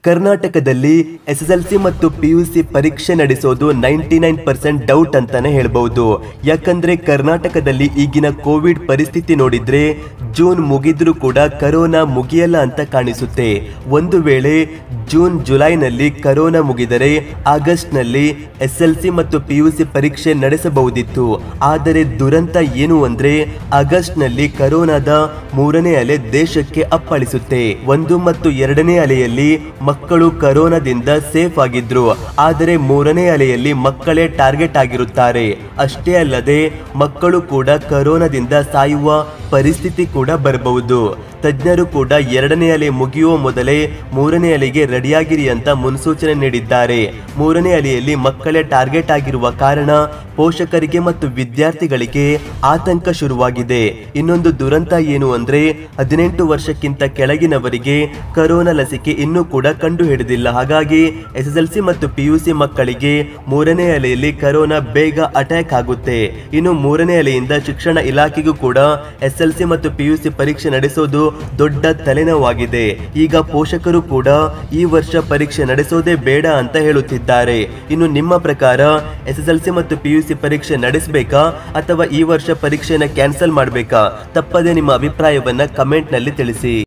ಕರ್ನಾಟಕದಲ್ಲಿ ಎಸ್ಎಸ್ಎಲ್ಸಿ ಮತ್ತು ಪಿಯುಸಿ ಪರೀಕ್ಷೆ ನಡೆಸೋದು ನೈಂಟಿ ನೈನ್ ಪರ್ಸೆಂಟ್ ಡೌಟ್ ಅಂತಾನೆ ಹೇಳ್ಬಹುದು ಯಾಕಂದ್ರೆ ಕರ್ನಾಟಕದಲ್ಲಿ ಈಗಿನ ಕೋವಿಡ್ ಪರಿಸ್ಥಿತಿ ನೋಡಿದ್ರೆ ಜೂನ್ ಮುಗಿದ್ರೂ ಕೂಡ ಕರೋನಾ ಮುಗಿಯಲ್ಲ ಅಂತ ಕಾಣಿಸುತ್ತೆ ಒಂದು ವೇಳೆ ಜೂನ್ ಜುಲೈನಲ್ಲಿ ಕರೋನಾ ಮುಗಿದರೆ ಆಗಸ್ಟ್ನಲ್ಲಿ ಎಸ್ಎಲ್ಸಿ ಮತ್ತು ಪಿಯುಸಿ ಪರೀಕ್ಷೆ ನಡೆಸಬಹುದಿತ್ತು ಆದರೆ ದುರಂತ ಏನು ಅಂದ್ರೆ ಆಗಸ್ಟ್ನಲ್ಲಿ ಕರೋನಾದ ಮೂರನೇ ಅಲೆ ದೇಶಕ್ಕೆ ಅಪ್ಪಳಿಸುತ್ತೆ ಒಂದು ಮತ್ತು ಎರಡನೇ ಅಲೆಯಲ್ಲಿ ಮಕ್ಕಳು ಕರೋನಾದಿಂದ ಸೇಫ್ ಆಗಿದ್ರು ಆದರೆ ಮೂರನೇ ಅಲೆಯಲ್ಲಿ ಮಕ್ಕಳೇ ಟಾರ್ಗೆಟ್ ಆಗಿರುತ್ತಾರೆ ಅಷ್ಟೇ ಅಲ್ಲದೆ ಮಕ್ಕಳು ಕೂಡ ಕರೋನಾದಿಂದ ಸಾಯುವ ಪರಿಸ್ಥಿತಿ ಕೂಡ ಬರಬಹುದು ತಜ್ಞರು ಕೂಡ ಎರಡನೇ ಅಲೆ ಮುಗಿಯುವ ಮೊದಲೇ ಮೂರನೇ ಅಲೆಗೆ ರೆಡಿಯಾಗಿರಿ ಅಂತ ಮುನ್ಸೂಚನೆ ನೀಡಿದ್ದಾರೆ ಮೂರನೇ ಅಲೆಯಲ್ಲಿ ಮಕ್ಕಳೇ ಟಾರ್ಗೆಟ್ ಆಗಿರುವ ಕಾರಣ ಪೋಷಕರಿಗೆ ಮತ್ತು ವಿದ್ಯಾರ್ಥಿಗಳಿಗೆ ಆತಂಕ ಶುರುವಾಗಿದೆ ಇನ್ನೊಂದು ದುರಂತ ಏನು ಅಂದ್ರೆ ಹದಿನೆಂಟು ವರ್ಷಕ್ಕಿಂತ ಕೆಳಗಿನವರಿಗೆ ಕರೋನಾ ಲಸಿಕೆ ಇನ್ನೂ ಕೂಡ ಕಂಡು ಹಿಡಿದಿಲ್ಲ ಹಾಗಾಗಿ ಎಸ್ ಎಸ್ ಎಲ್ ಸಿ ಮತ್ತು ಪಿ ಯು ಸಿ ಮಕ್ಕಳಿಗೆ ಮೂರನೇ ಅಲೆಯಲ್ಲಿ ಕರೋನಾ ಬೇಗ ಅಟ್ಯಾಕ್ ಆಗುತ್ತೆ ಇನ್ನು ಮೂರನೇ ಅಲೆಯಿಂದ ಶಿಕ್ಷಣ ಇಲಾಖೆಗೂ ಕೂಡ ಎಸ್ ಎಲ್ ಸಿ ಮತ್ತು ಪಿ ಯು ಸಿ ಪರೀಕ್ಷೆ ನಡೆಸೋದು ದೊಡ್ಡ ತಲೆನೋವಾಗಿದೆ ಈಗ ಪೋಷಕರು ಕೂಡ ಈ ವರ್ಷ ಪರೀಕ್ಷೆ ನಡೆಸೋದೇ ಬೇಡ ಅಂತ ಹೇಳುತ್ತಿದ್ದಾರೆ ಇನ್ನು ನಿಮ್ಮ ಪ್ರಕಾರ ಎಸ್ ಎಸ್ ಎಲ್ ಸಿ ಮತ್ತು ಪಿ ಯು ಸಿ ಪರೀಕ್ಷೆ ನಡೆಸಬೇಕಾ ಅಥವಾ ಈ ವರ್ಷ ಪರೀಕ್ಷೆನ ಕ್ಯಾನ್ಸಲ್ ಮಾಡಬೇಕಾ ತಪ್ಪದೆ ನಿಮ್ಮ ಅಭಿಪ್ರಾಯವನ್ನ ಕಮೆಂಟ್ ನಲ್ಲಿ ತಿಳಿಸಿ